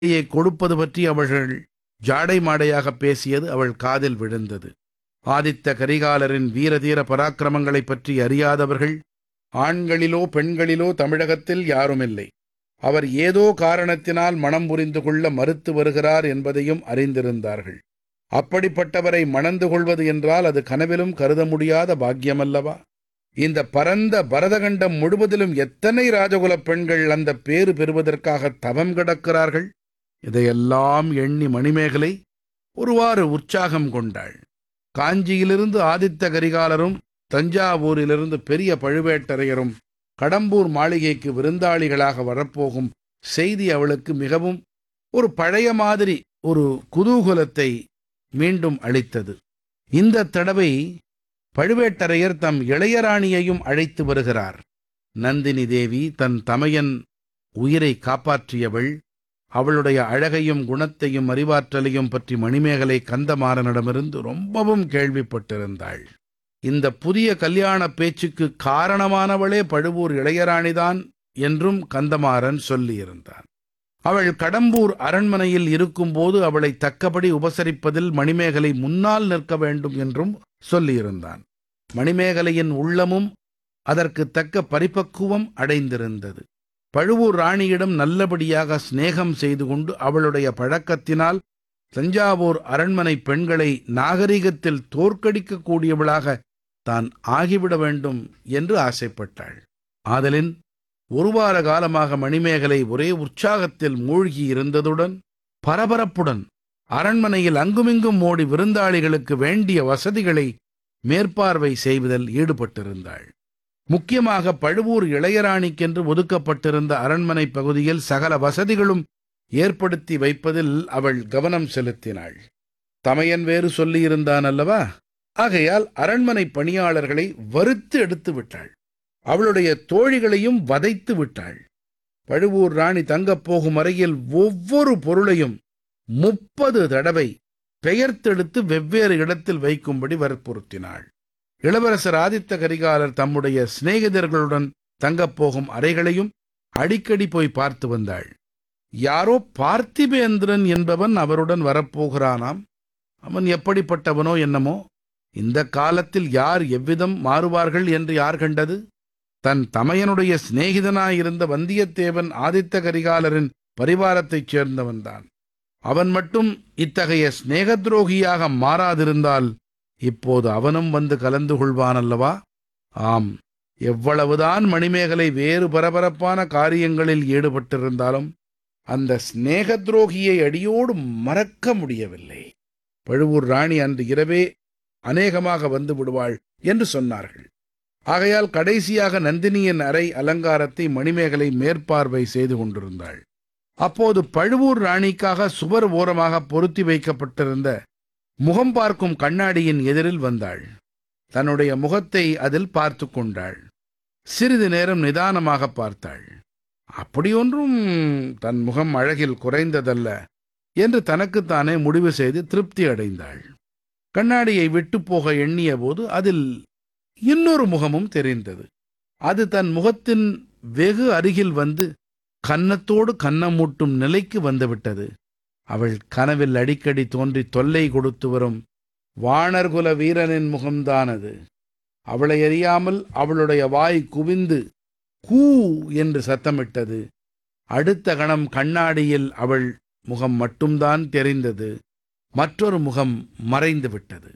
யை கொடுப்பது பற்றி அவர்கள் ஜாடை மாடையாக பேசியது அவள் காதில் விழுந்தது ஆதித்த கரிகாலரின் வீரதீர பராக்கிரமங்களைப் பற்றி அறியாதவர்கள் ஆண்களிலோ பெண்களிலோ தமிழகத்தில் யாருமில்லை அவர் ஏதோ காரணத்தினால் மனம் புரிந்து கொள்ள மறுத்து வருகிறார் என்பதையும் அறிந்திருந்தார்கள் அப்படிப்பட்டவரை மணந்து கொள்வது என்றால் அது கனவிலும் கருத முடியாத பாக்கியமல்லவா இந்த பரந்த பரதகண்டம் முழுவதிலும் எத்தனை ராஜகுலப் பெண்கள் அந்த பேறு பெறுவதற்காக தவம் கிடக்கிறார்கள் இதையெல்லாம் எண்ணி மணிமேகலை ஒருவாறு உற்சாகம் கொண்டாள் காஞ்சியிலிருந்து ஆதித்த கரிகாலரும் தஞ்சாவூரிலிருந்து பெரிய பழுவேட்டரையரும் கடம்பூர் மாளிகைக்கு விருந்தாளிகளாக வரப்போகும் செய்தி அவளுக்கு மிகவும் ஒரு பழைய மாதிரி ஒரு குதூகலத்தை மீண்டும் அளித்தது இந்த தடவை பழுவேட்டரையர் தம் இளையராணியையும் அழைத்து வருகிறார் நந்தினி தேவி தன் தமையன் உயிரை காப்பாற்றியவள் அவளுடைய அழகையும் குணத்தையும் அறிவாற்றலையும் பற்றி மணிமேகலை கந்தமாறனிடமிருந்து ரொம்பவும் கேள்விப்பட்டிருந்தாள் இந்த புதிய கல்யாண பேச்சுக்கு காரணமானவளே பழுவூர் இளையராணிதான் என்றும் கந்தமாறன் சொல்லியிருந்தான் அவள் கடம்பூர் அரண்மனையில் இருக்கும்போது அவளை தக்கபடி உபசரிப்பதில் மணிமேகலை முன்னால் நிற்க வேண்டும் என்றும் சொல்லியிருந்தான் மணிமேகலையின் உள்ளமும் அதற்கு தக்க பரிபக்குவம் அடைந்திருந்தது பழுவூர் ராணியிடம் நல்லபடியாக சிநேகம் செய்து கொண்டு அவளுடைய பழக்கத்தினால் தஞ்சாவூர் அரண்மனை பெண்களை நாகரிகத்தில் தோற்கடிக்கக்கூடியவளாக தான் ஆகிவிட வேண்டும் என்று ஆசைப்பட்டாள் ஆதலின் ஒரு வார காலமாக மணிமேகலை ஒரே உற்சாகத்தில் மூழ்கி இருந்ததுடன் பரபரப்புடன் அரண்மனையில் அங்குமிங்கும் ஓடி விருந்தாளிகளுக்கு வேண்டிய வசதிகளை மேற்பார்வை செய்வதில் ஈடுபட்டிருந்தாள் முக்கியமாக பழுவூர் இளையராணிக்கென்று ஒதுக்கப்பட்டிருந்த அரண்மனை பகுதியில் சகல வசதிகளும் ஏற்படுத்தி வைப்பதில் அவள் கவனம் செலுத்தினாள் தமையன் வேறு சொல்லியிருந்தான் அல்லவா ஆகையால் அரண்மனை பணியாளர்களை வறுத்து எடுத்து விட்டாள் அவளுடைய தோழிகளையும் வதைத்து விட்டாள் பழுவூர் ராணி தங்கப் போகும் அறையில் ஒவ்வொரு பொருளையும் முப்பது தடவை பெயர்த்தெடுத்து வெவ்வேறு இடத்தில் வைக்கும்படி வற்புறுத்தினாள் இளவரசர் ஆதித்த கரிகாலர் தம்முடைய சிநேகிதர்களுடன் தங்கப் போகும் அறைகளையும் அடிக்கடி போய் பார்த்து வந்தாள் யாரோ பார்த்திபேந்திரன் என்பவன் அவருடன் வரப்போகிறானாம் அவன் எப்படிப்பட்டவனோ என்னமோ இந்த காலத்தில் யார் எவ்விதம் மாறுவார்கள் என்று யார் கண்டது தன் தமையனுடைய சிநேகிதனாயிருந்த வந்தியத்தேவன் ஆதித்த கரிகாலரின் பரிவாரத்தைச் சேர்ந்தவன்தான் அவன் மட்டும் இத்தகைய சிநேகத்ரோகியாக மாறாதிருந்தால் இப்போது அவனும் வந்து கலந்து கொள்வானல்லவா ஆம் எவ்வளவுதான் மணிமேகலை வேறு பரபரப்பான காரியங்களில் ஈடுபட்டிருந்தாலும் அந்த சிநேக துரோகியை அடியோடு மறக்க முடியவில்லை பழுவூர் ராணி அன்று இரவே அநேகமாக வந்து விடுவாள் என்று சொன்னார்கள் ஆகையால் கடைசியாக நந்தினியின் அறை அலங்காரத்தை மணிமேகலை மேற்பார்வை செய்து கொண்டிருந்தாள் அப்போது பழுவூர் ராணிக்காக சுவர் ஓரமாக பொருத்தி வைக்கப்பட்டிருந்த முகம் பார்க்கும் கண்ணாடியின் எதிரில் வந்தாள் தன்னுடைய முகத்தை அதில் பார்த்து கொண்டாள் சிறிது நேரம் நிதானமாக பார்த்தாள் அப்படியொன்றும் தன் முகம் அழகில் குறைந்ததல்ல என்று தனக்குத்தானே முடிவு செய்து திருப்தி அடைந்தாள் கண்ணாடியை விட்டு போக எண்ணிய போது அதில் இன்னொரு முகமும் தெரிந்தது அது தன் முகத்தின் வெகு அருகில் வந்து கன்னத்தோடு கன்னமூட்டும் நிலைக்கு வந்துவிட்டது அவள் கனவில் அடிக்கடி தோன்றி தொல்லை கொடுத்து வரும் வாணர்குல வீரனின் முகம்தான் அது அவளை அறியாமல் அவளுடைய வாய் குவிந்து கூ என்று சத்தமிட்டது அடுத்த கணம் கண்ணாடியில் அவள் முகம் மட்டும்தான் தெரிந்தது மற்றொரு முகம் மறைந்து விட்டது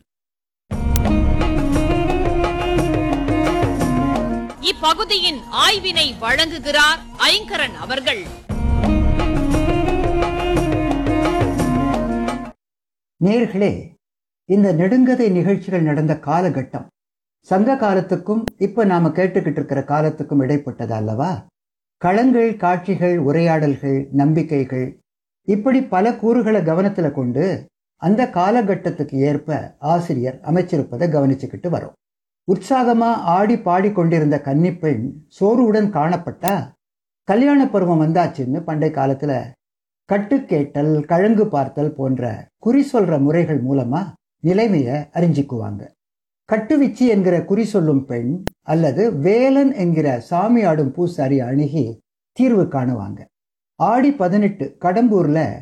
இப்பகுதியின் ஆய்வினை வழங்குகிறார் ஐங்கரன் அவர்கள் நேர்களே இந்த நெடுங்கதை நிகழ்ச்சிகள் நடந்த காலகட்டம் சங்க காலத்துக்கும் இப்ப நாம கேட்டுக்கிட்டு இருக்கிற காலத்துக்கும் இடைப்பட்டது அல்லவா களங்கள் காட்சிகள் உரையாடல்கள் நம்பிக்கைகள் இப்படி பல கூறுகளை கவனத்துல கொண்டு அந்த காலகட்டத்துக்கு ஏற்ப ஆசிரியர் அமைச்சிருப்பதை கவனிச்சுக்கிட்டு வரோம் உற்சாகமா ஆடி பாடி கொண்டிருந்த கன்னிப்பெண் சோர்வுடன் காணப்பட்டா கல்யாண பருவம் வந்தாச்சுன்னு பண்டை காலத்துல கட்டு கேட்டல் கழங்கு பார்த்தல் போன்ற குறி சொல்ற முறைகள் மூலமா நிலைமைய அறிஞ்சிக்குவாங்க கட்டுவிச்சி என்கிற குறி சொல்லும் பெண் அல்லது வேலன் என்கிற சாமி ஆடும் பூசாரி அணுகி தீர்வு காணுவாங்க ஆடி பதினெட்டு கடம்பூர்ல